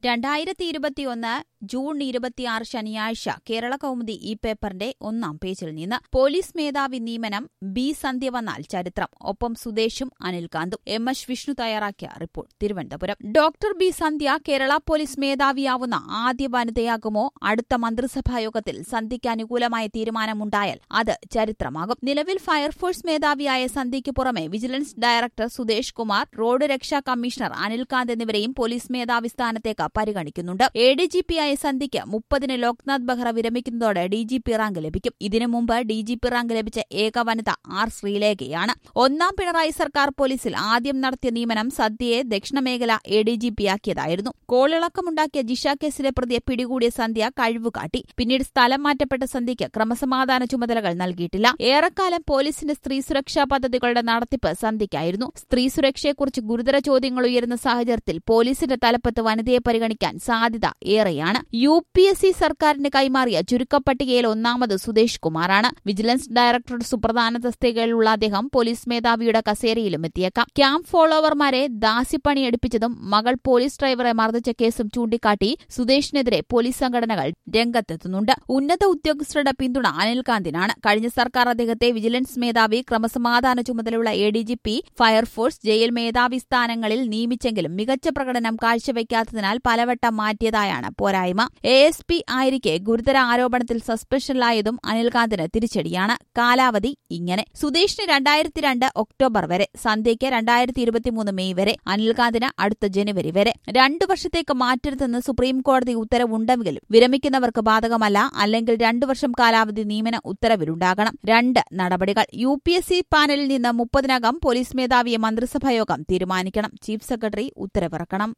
രണ്ടായിരത്തി ഇരുപത്തിയൊന്ന് ജൂൺ ഇരുപത്തിയാറ് ശനിയാഴ്ച കേരള കൗമുദി ഈ പേപ്പറിന്റെ ഒന്നാം പേജിൽ നിന്ന് പോലീസ് മേധാവി നിയമനം ബി സന്ധ്യ വന്നാൽ ചരിത്രം ഒപ്പം സുദേശും അനിൽകാന്തും എം എസ് വിഷ്ണു തയ്യാറാക്കിയ report Thiruvananthapuram doctor B Sandhya Kerala police മേധാവിയാവുന്ന ആദ്യ വനിതയാകുമോ അടുത്ത മന്ത്രിസഭാ യോഗത്തിൽ സന്ധ്യയ്ക്ക് അനുകൂലമായ തീരുമാനമുണ്ടായാൽ അത് ചരിത്രമാകും നിലവിൽ ഫയർഫോഴ്സ് മേധാവിയായ സന്ധ്യയ്ക്ക് പുറമെ vigilance director Sudesh Kumar road രക്ഷാ കമ്മീഷണർ അനിൽകാന്ത് എന്നിവരെയും പോലീസ് മേധാവി സ്ഥാനത്തേക്ക് പരിഗണിക്കുന്നുണ്ട് എ ഡി ജി പിയായ സന്ധ്യയ്ക്ക് മുപ്പതിന് ലോക്നാഥ് ബെഹ്റ വിരമിക്കുന്നതോടെ ഡി ജി പി റാങ്ക് ലഭിക്കും ഇതിനു മുമ്പ് ഡി ജി പി റാങ്ക് ലഭിച്ച ഏക വനിത ആർ ശ്രീലേഖയാണ് ഒന്നാം പിണറായി സർക്കാർ പോലീസിൽ ആദ്യം നടത്തിയ നിയമനം സന്ധ്യയെ ദക്ഷിണമേഖല എ ഡി ജി പിയാക്കിയതായിരുന്നു കോളിളക്കമുണ്ടാക്കിയ ജിഷ കേസിലെ പ്രതിയെ പിടികൂടിയ സന്ധ്യ കഴിവുകാട്ടി പിന്നീട് സ്ഥലം മാറ്റപ്പെട്ട സന്ധ്യയ്ക്ക് ക്രമസമാധാന ചുമതലകൾ നൽകിയിട്ടില്ല ഏറെക്കാലം പോലീസിന്റെ സ്ത്രീ സുരക്ഷാ പദ്ധതികളുടെ നടത്തിപ്പ് സന്ധ്യയ്ക്കായിരുന്നു സ്ത്രീ സുരക്ഷയെക്കുറിച്ച് ഗുരുതര ചോദ്യങ്ങൾ ഉയരുന്ന സാഹചര്യത്തിൽ പോലീസിന്റെ തലപ്പത്ത് വനിതയെ പരിഗണിക്കാൻ സാധ്യത ഏറെയാണ് യു പി എസ് സി സർക്കാരിന് കൈമാറിയ ചുരുക്കപ്പട്ടികയിൽ ഒന്നാമത് സുദേശ് കുമാറാണ് വിജിലൻസ് ഡയറക്ടറുടെ സുപ്രധാന തസ്തികയിലുള്ള അദ്ദേഹം പോലീസ് മേധാവിയുടെ കസേരയിലും എത്തിയേക്കാം ക്യാമ്പ് ഫോളോവർമാരെ ദാസ്യപ്പണി എടുപ്പിച്ചതും മകൾ പോലീസ് ഡ്രൈവറെ മർദ്ദിച്ച കേസും ചൂണ്ടിക്കാട്ടി സുദേശിനെതിരെ പോലീസ് സംഘടനകൾ രംഗത്തെത്തുന്നുണ്ട് ഉന്നത ഉദ്യോഗസ്ഥരുടെ പിന്തുണ അനിൽകാന്തിനാണ് കഴിഞ്ഞ സർക്കാർ അദ്ദേഹത്തെ വിജിലൻസ് മേധാവി ക്രമസമാധാന ചുമതലയുള്ള A D G P fire force jail മേധാവി സ്ഥാനങ്ങളിൽ നിയമിച്ചെങ്കിലും മികച്ച പ്രകടനം കാഴ്ചവെക്കാത്തതിനാൽ പലവട്ടം മാറ്റിയതായാണ് പോരായ്മ എ എസ് പി ആയിരിക്കെ ഗുരുതര ആരോപണത്തിൽ സസ്പെൻഷനിലായതും അനിൽകാന്തിന് തിരിച്ചടിയാണ് കാലാവധി ഇങ്ങനെ സുധീഷിന് രണ്ടായിരത്തി രണ്ട് ഒക്ടോബർ വരെ സന്ധ്യയ്ക്ക് രണ്ടായിരത്തി ഇരുപത്തിമൂന്ന് മെയ് വരെ അനിൽകാന്തിന് അടുത്ത ജനുവരി വരെ രണ്ടു വർഷത്തേക്ക് മാറ്റരുതെന്ന് സുപ്രീം കോടതി ഉത്തരവുണ്ടെങ്കിലും വിരമിക്കുന്നവർക്ക് ബാധകമല്ല അല്ലെങ്കിൽ രണ്ടു വർഷം കാലാവധി നിയമന ഉത്തരവിലുണ്ടാകണം രണ്ട് നടപടികൾ യു പി എസ് സി പാനലിൽ നിന്ന് മുപ്പതിനകം പോലീസ് മേധാവിയെ മന്ത്രിസഭായോഗം തീരുമാനിക്കണം ചീഫ് സെക്രട്ടറി ഉത്തരവിറക്കണം